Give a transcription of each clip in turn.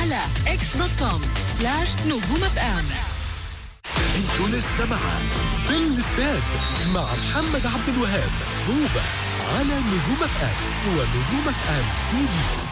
على اكس دوت كوم سلاش نجوم اف ام انتوا لسه مع في الاستاد مع محمد عبد الوهاب هوبا على نجوم اف ام ونجوم اف ام تي في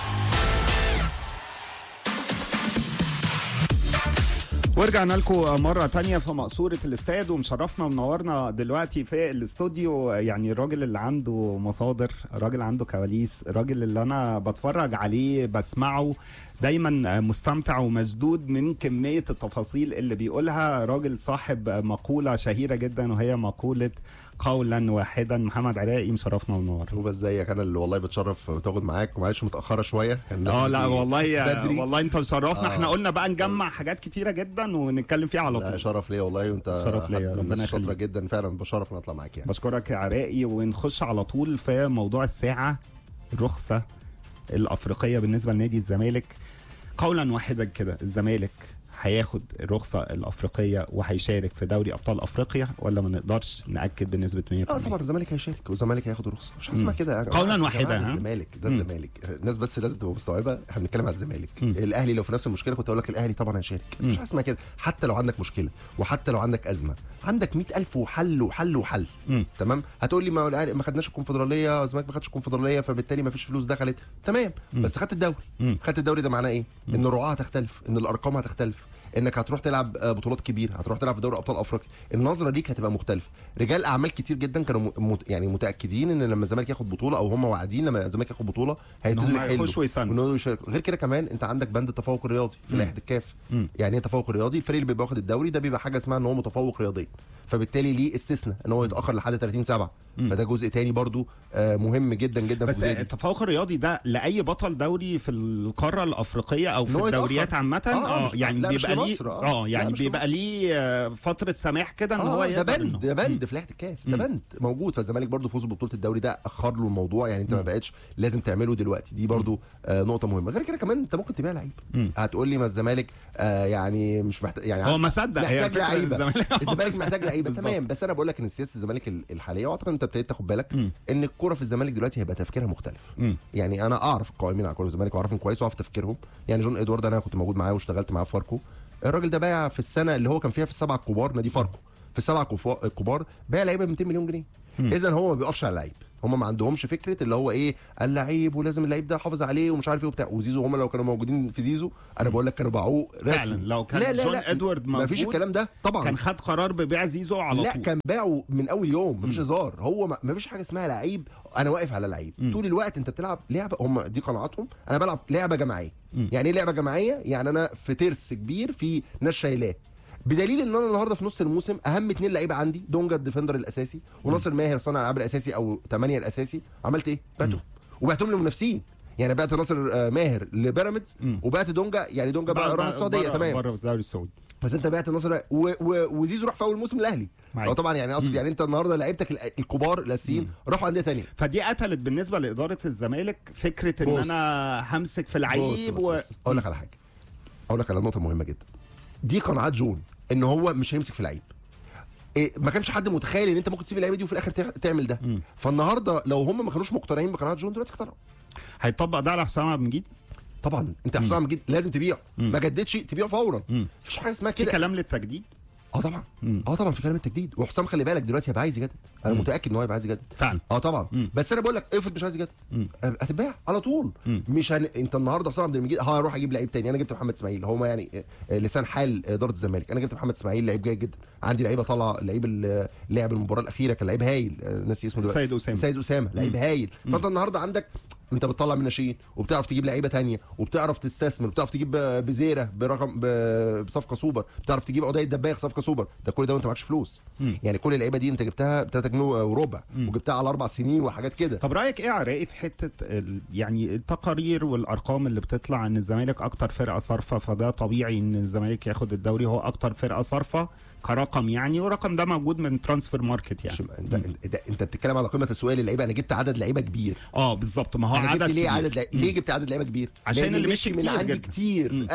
ورجعنا لكم مرة تانية في مقصورة الاستاد ومشرفنا ومنورنا دلوقتي في الاستوديو يعني الراجل اللي عنده مصادر راجل عنده كواليس الراجل اللي أنا بتفرج عليه بسمعه دايما مستمتع ومشدود من كمية التفاصيل اللي بيقولها راجل صاحب مقولة شهيرة جدا وهي مقولة قولا واحدا محمد عراقي مشرفنا ومنور هو ازيك انا اللي والله بتشرف تاخد معاك ومعلش متاخره شويه كان لازم اه لا تيجي والله بدري والله انت مشرفنا آه. احنا قلنا بقى نجمع حاجات كتيره جدا ونتكلم فيها على لا طول شرف ليا والله وانت شرف ليا، حد من ربنا الناس شاطره يخليك. جدا فعلا بشرف ان اطلع معاك يعني بشكرك يا عراقي ونخش على طول في موضوع الساعة الرخصة الأفريقية بالنسبة لنادي الزمالك قولا واحدا كده الزمالك هياخد الرخصة الأفريقية وهيشارك في دوري أبطال أفريقيا ولا ما نقدرش نأكد بنسبة 100% اه طبعا الزمالك هيشارك والزمالك هياخد رخصه مش اسمها كده يعني قولاً يا جماعة واحدا، ده ها؟ الزمالك ده مم. الزمالك الناس بس لازم تبقى مستوعبه احنا بنتكلم على الزمالك الاهلي لو في نفس المشكله كنت اقول لك الاهلي طبعا هيشارك مش حاجة اسمها كده حتى لو عندك مشكله وحتى لو عندك ازمه عندك مئة ألف وحل وحل وحل مم. تمام هتقول لي ما هو الأهلي ما خدناش الكونفدراليه الزمالك ما خدش الكونفدراليه فبالتالي ما فيش فلوس دخلت تمام بس خدت الدوري مم. خدت الدوري ده معناه ايه ان الرعاه هتختلف ان الارقام هتختلف انك هتروح تلعب آه، بطولات كبيره هتروح تلعب في دوري ابطال افريقيا النظره ليك هتبقى مختلفه رجال اعمال كتير جدا كانوا م... مت- يعني متاكدين ان لما الزمالك ياخد بطوله او هم واعدين لما الزمالك ياخد بطوله هيبتدوا هم يحلوا يخشوا يستنوا. وإنه يشاركوا. غير كده كمان انت عندك بند التفوق الرياضي في لائحه الكاف مم. يعني ايه تفوق رياضي الفريق اللي بيبقى واخد الدوري ده بيبقى حاجه اسمها ان هو متفوق رياضيا فبالتالي ليه استثناء ان هو يتاخر لحد 30 7 فده جزء تاني برضو آه، مهم جدا جدا بس في الجزئية دي. التفوق الرياضي ده لأي بطل دوري في القارة الأفريقية أو إن في هو يتأخر. الدوريات عامة آه، اه مش- يعني لا، مش بيبقى ليه لمصر، آه. اه لا، يعني مش بيبقى لمصر. ليه آه، فترة سماح كده ان هو اه ده يقدر بند إنه- ده بند في لائحه الكاف ده بند موجود فالزمالك برضو فوز ببطوله الدوري ده اخر له الموضوع يعني انت ما بقتش لازم تعمله دلوقتي دي برضو آه نقطه مهمه غير كده كمان انت ممكن تبيع لعيب مم. هتقول لي ما الزمالك آه يعني مش محتاج يعني هو ما صدق هي محتاج فكرة لعيبه الزمالك الزمالك محتاج لعيبه بالظبط. تمام بس انا بقول لك ان سياسه الزمالك ال- الحاليه واعتقد انت ابتديت تاخد بالك مم. ان الكوره في الزمالك دلوقتي هيبقى تفكيرها مختلف مم. يعني انا اعرف القائمين على كوره الزمالك واعرفهم كويس واعرف تفكيرهم يعني جون ادوارد انا كنت موجود معاه واشتغلت معاه في فاركو الراجل ده بايع في السنه اللي هو كان فيها في السبعه الكبار نادي فاركو في السبعه الكفا- الكبار بايع لعيبه ب 200 مليون جنيه اذا هو ما بيقفش على اللعيب هم ما عندهمش فكره اللي هو ايه اللعيب ولازم اللعيب ده حافظ عليه ومش عارف ايه وبتاع وزيزو هم لو كانوا موجودين في زيزو انا بقول لك كانوا باعوه رسمي فعلا لو كان لا لا جون لا ادوارد ما فيش موجود، الكلام ده طبعا كان خد قرار ببيع زيزو على لا طول كان باعه من اول يوم مفيش هزار هو ما ما فيش حاجه اسمها لعيب انا واقف على لعيب طول الوقت انت بتلعب لعبه هم دي قناعاتهم انا بلعب لعبه جماعيه يعني ايه لعبه جماعيه يعني انا في ترس كبير في ناس شايلاه بدليل ان انا النهارده في نص الموسم اهم اتنين لعيبه عندي دونجا الديفندر الاساسي وناصر ماهر صانع الالعاب الاساسي او 8 الاساسي عملت ايه؟ بعتهم وبعتهم لمنافسين يعني بعت ناصر آه، ماهر لبيراميدز وبعت دونجا يعني دونجا بقى راح السعوديه تمام بره في الدوري السعودي بس انت بعت النصر و... و... وزيزو راح في اول موسم الاهلي معاك. هو طبعا يعني اقصد يعني انت النهارده لعيبتك ال- الكبار الاساسيين راحوا انديه تانية فدي قتلت بالنسبه لاداره الزمالك فكره ان بص. انا همسك في بص لعيب بص و... بص. اقول لك على حاجه اقول لك على نقطه مهمه جدا دي قناعات جون ان هو مش هيمسك في لعيب إيه ما كانش حد متخيل ان انت ممكن تسيب اللعيبه دي وفي الاخر تع- تعمل ده فالنهارده لو هم ما كانوش مقتنعين بقناعات جون دلوقتي اقتنعوا هيطبق ده على حسام عبد المجيد طبعا انت يا حسام جد لازم تبيعه ما جددش تبيعه فورا مفيش حاجه اسمها في كده كلام للتجديد اه طبعا اه طبعا في كلام التجديد وحسام خلي بالك دلوقتي هيبقى عايز يجدد انا متاكد ان هو هيبقى عايز يجدد فعلا. اه طبعا بس انا بقول لك افرض مش عايز يجدد هتتباع على طول مش هن... انت النهارده حسام عبد المجيد ها هروح اجيب لعيب تاني انا جبت محمد اسماعيل هو يعني آه، لسان حال اداره الزمالك انا جبت محمد اسماعيل لعيب جيد جدا عندي لعيبه طالعه لعيب ال- لعب المباراه الاخيره كان لعيب هايل آه، ناسي اسمه دلوقتي سيد أسامة. سيد اسامه لعيب هايل فانت النهارده عندك انت بتطلع من ناشئين وبتعرف تجيب لعيبه تانية وبتعرف تستثمر وبتعرف تجيب ب- بزيره برقم ب- بصفقه سوبر بتعرف تجيب عدي الدباغ صفقه سوبر ده كل ده وانت معكش فلوس يعني كل اللعيبه دي انت جبتها ب 3 جنيه وربع وجبتها على اربع سنين وحاجات كده طب رايك ايه يا عراقي في حته ال... يعني التقارير والارقام اللي بتطلع ان الزمالك اكتر فرقه صارفه فده طبيعي ان الزمالك ياخد الدوري هو اكتر فرقه صارفه كرقم يعني والرقم ده موجود من ترانسفير ماركت يعني مش- انت انت, انت بتتكلم على قيمه تسويقيه للعيبه انا جبت عدد لعيبه كبير اه بالظبط ما هو انا عدد جبت ليه كبير. عدد لعيبة ليه جبت عدد لعيبه كبير عشان لأن اللي مشي مشي من كتير عندي جدا. كتير قوي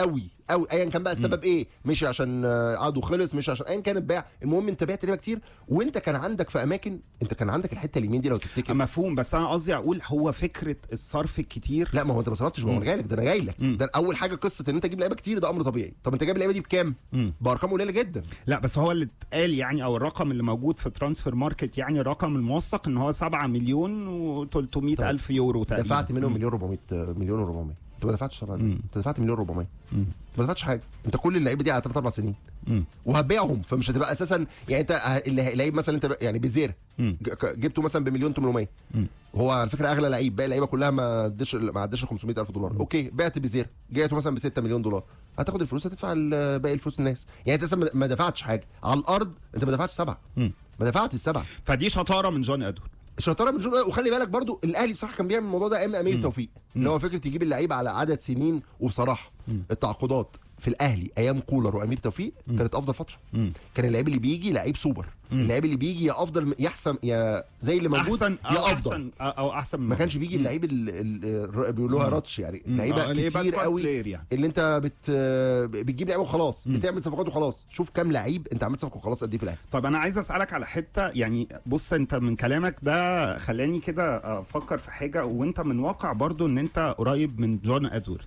قوي ايا كان بقى السبب ايه مش عشان آه، عقده خلص مش عشان ايا كان اتباع المهم انت بعت لعيبه كتير وانت كان عندك في اماكن انت كان عندك الحته اليمين دي لو تفتكر مفهوم بس انا قصدي اقول هو فكره الصرف الكتير لا ما هو انت ما صرفتش ما هو انا جاي لك ده انا جاي لك ده اول حاجه قصه ان انت تجيب لعيبه كتير ده امر طبيعي طب انت جايب اللعيبه دي بكام بارقام قليله جدا لا بس هو اللي اتقال يعني او الرقم اللي موجود في ترانسفير ماركت يعني الرقم الموثق ان هو 7 مليون و300 الف يورو تقريبا دفعت منهم مليون 400 مليون و400 انت ما دفعتش طبعا انت دفعت مليون 400 انت ما دفعتش حاجه انت كل اللعيبه دي على 3 4 سنين مم. وهتبيعهم فمش هتبقى اساسا يعني انت ه- اللي لعيب مثلا انت ب- يعني بزير مم. ج- ك- جبته مثلا بمليون 800 هو على فكره اغلى لعيب باقي اللعيبه كلها ما عدش ما عدش 500 الف دولار اوكي بعت بزير جاته مثلا ب 6 مليون دولار هتاخد الفلوس هتدفع ال- باقي الفلوس الناس يعني انت اصلا ما- ما دفعتش حاجه على الارض انت ما دفعتش سبعه مم. ما دفعتش السبعه فدي شطاره من جون ادوارد شطاره من جون وخلي بالك برضو الاهلي بصراحه كان بيعمل الموضوع ده ايام امير توفيق اللي هو فكره يجيب اللعيبه على عدد سنين وبصراحه التعاقدات في الاهلي ايام كولر وامير توفيق كانت افضل فتره كان اللعيب اللي بيجي لعيب سوبر اللعيب اللي بيجي يا افضل يا احسن يا زي اللي موجود احسن يا او افضل احسن او احسن ما كانش بيجي اللعيب ال- ال- ال- بيقولوها راتش يعني لعيبه آه، اللي يبقى كتير squad قوي player يعني. اللي انت بت بتجيب لعيبه وخلاص بتعمل صفقات وخلاص شوف كام لعيب انت عملت صفقه وخلاص قد ايه في الاهلي طب انا عايز اسالك على حته يعني بص انت من كلامك ده خلاني كده افكر في حاجه وانت من واقع برضو ان انت قريب من جون ادوارد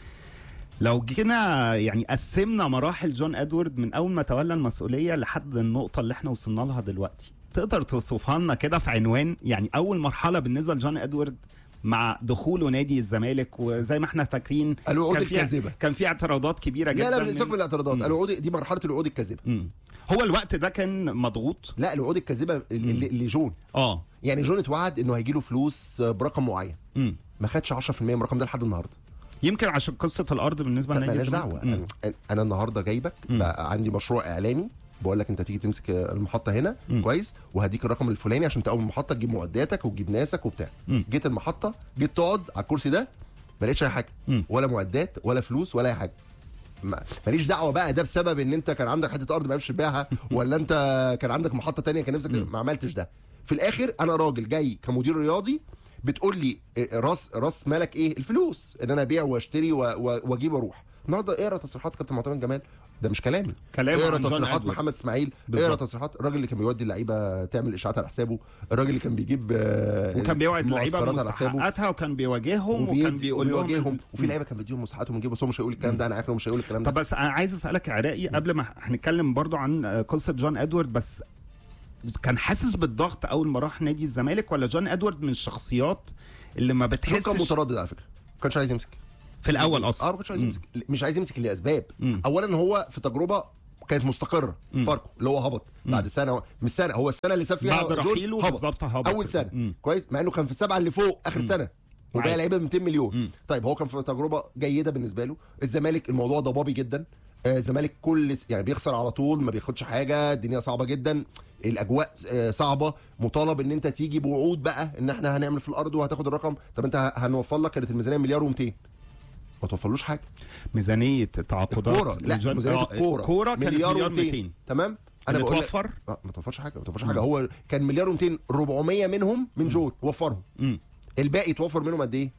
لو جينا يعني قسمنا مراحل جون ادوارد من اول ما تولى المسؤوليه لحد النقطه اللي احنا وصلنا لها دلوقتي تقدر توصفها لنا كده في عنوان يعني اول مرحله بالنسبه لجون ادوارد مع دخوله نادي الزمالك وزي ما احنا فاكرين الوعود كان في الكاذبة. كان في اعتراضات كبيره جدا لا لا من- سيبك من الاعتراضات الوعود دي مرحله الوعود الكاذبه مم. هو الوقت ده كان مضغوط لا الوعود الكاذبه اللي, اللي جون اه يعني جون اتوعد انه هيجي له فلوس برقم معين مم. ما خدش 10% من الرقم ده لحد النهارده يمكن عشان قصه الارض بالنسبه طب لنادي مالهاش الزمالك. دعوه مم. أنا- انا النهارده جايبك بقى عندي مشروع اعلامي بقول لك انت تيجي تمسك المحطه هنا كويس وهديك الرقم الفلاني عشان تقوم المحطه تجيب معداتك وتجيب ناسك وبتاع مم. جيت المحطه جيت تقعد على الكرسي ده ما لقيتش اي حاجه مم. ولا معدات ولا فلوس ولا اي حاجه ما- ماليش دعوه بقى ده بسبب ان انت كان عندك حته ارض ما عرفتش تبيعها ولا انت كان عندك محطه تانية كان نفسك ما عملتش ده في الاخر انا راجل جاي كمدير رياضي بتقول لي إيه، راس راس مالك ايه الفلوس ان انا ابيع واشتري و- و- واجيب واروح النهارده اقرا تصريحات كابتن معتمد جمال ده مش كلامي كلام اقرا عن جون تصريحات إدوارد. محمد اسماعيل بالظبط. اقرا تصريحات الراجل اللي كان بيودي اللعيبه تعمل اشاعات على حسابه الراجل اللي كان بيجيب آه، وكان بيوعد اللعيبه المعسكرات على حسابه. بمستحقاتها وكان بيواجههم وكان وبيدي- بيقول لهم وبيواجههم وفي لعيبه كان بيديهم مستحقاتهم ويجيبوا بس هو مش هيقول الكلام ده انا عارف انه مش هيقول الكلام ده طب بس انا عايز اسالك يا عراقي قبل ما هنتكلم برضو عن قصه جون ادوارد بس كان حاسس بالضغط اول ما راح نادي الزمالك ولا جون ادوارد من الشخصيات اللي ما هو كان بتحسش متردد على فكره ما كانش عايز يمسك في الاول اصلا اه ما كانش عايز يمسك مش عايز يمسك لاسباب مم. اولا هو في تجربه كانت مستقره فاركو اللي هو هبط بعد سنه مش سنه هو السنه اللي ساب فيها بعد جون رحيله هبط. بالظبط هبط. اول سنه مم. كويس مع انه كان في السبعه اللي فوق اخر سنه وباقي عادي. لعيبه ب 200 مليون طيب هو كان في تجربه جيده بالنسبه له الزمالك الموضوع ضبابي جدا آه، الزمالك كل س- يعني بيخسر على طول ما بياخدش حاجه الدنيا صعبه جدا الاجواء آه، صعبه مطالب ان انت تيجي بوعود بقى ان احنا هنعمل في الارض وهتاخد الرقم طب انت ه- هنوفر لك كانت الميزانيه مليار و200 ما توفرلوش حاجه ميزانيه التعاقدات كوره لا لجون- ميزانيه آه، الكوره كوره كانت مليار 200 تمام اللي بقول لك- توفر؟ آه، ما توفرش حاجه ما توفرش حاجه هو كان مليار و200 400 منهم من جون وفرهم مم. الباقي توفر منهم قد ايه؟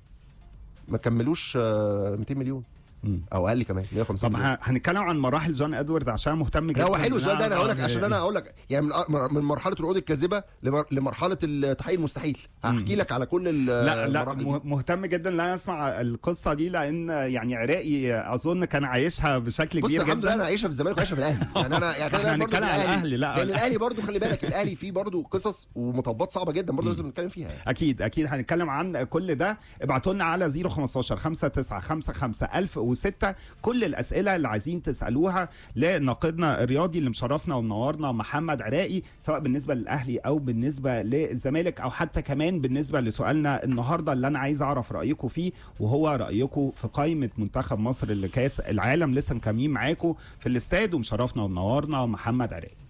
ما كملوش آه، 200 مليون مم. او اقل كمان 150 طب مليون ه- هنتكلم عن مراحل جون ادوارد عشان مهتم جدا لا هو حلو السؤال ده انا إن هقول لك عشان انا أعرف- هقول لك يعني من من مرحله الوعود الكاذبه لمر- لمرحله التحقيق المستحيل هحكي لك على كل ال- لا لا المراحل دي. مه- مهتم جدا ان انا اسمع القصه دي لان يعني عراقي اظن كان عايشها بشكل بص كبير الحمد لله جدا انا عايشه في الزمالك وعايشه في الاهلي يعني انا يعني خلي احنا بالك برضه هنتكلم في على الأهلي، لا. لان الاهلي برضه خلي بالك الاهلي فيه برضه قصص ومطبات صعبه جدا برضه لازم نتكلم فيها يعني. اكيد اكيد هنتكلم عن كل ده ابعتوا لنا على 015 59 55 1006 كل الاسئله اللي عايزين تسالوها لناقدنا الرياضي اللي مشرفنا ومنورنا محمد عراقي سواء بالنسبه للاهلي او بالنسبه للزمالك او حتى كمان بالنسبه لسؤالنا النهارده اللي انا عايز اعرف رايكم فيه وهو رايكم في قائمه منتخب مصر لكاس العالم لسه مكملين معاكم في الاستاد ومشرفنا ومنورنا محمد عراقي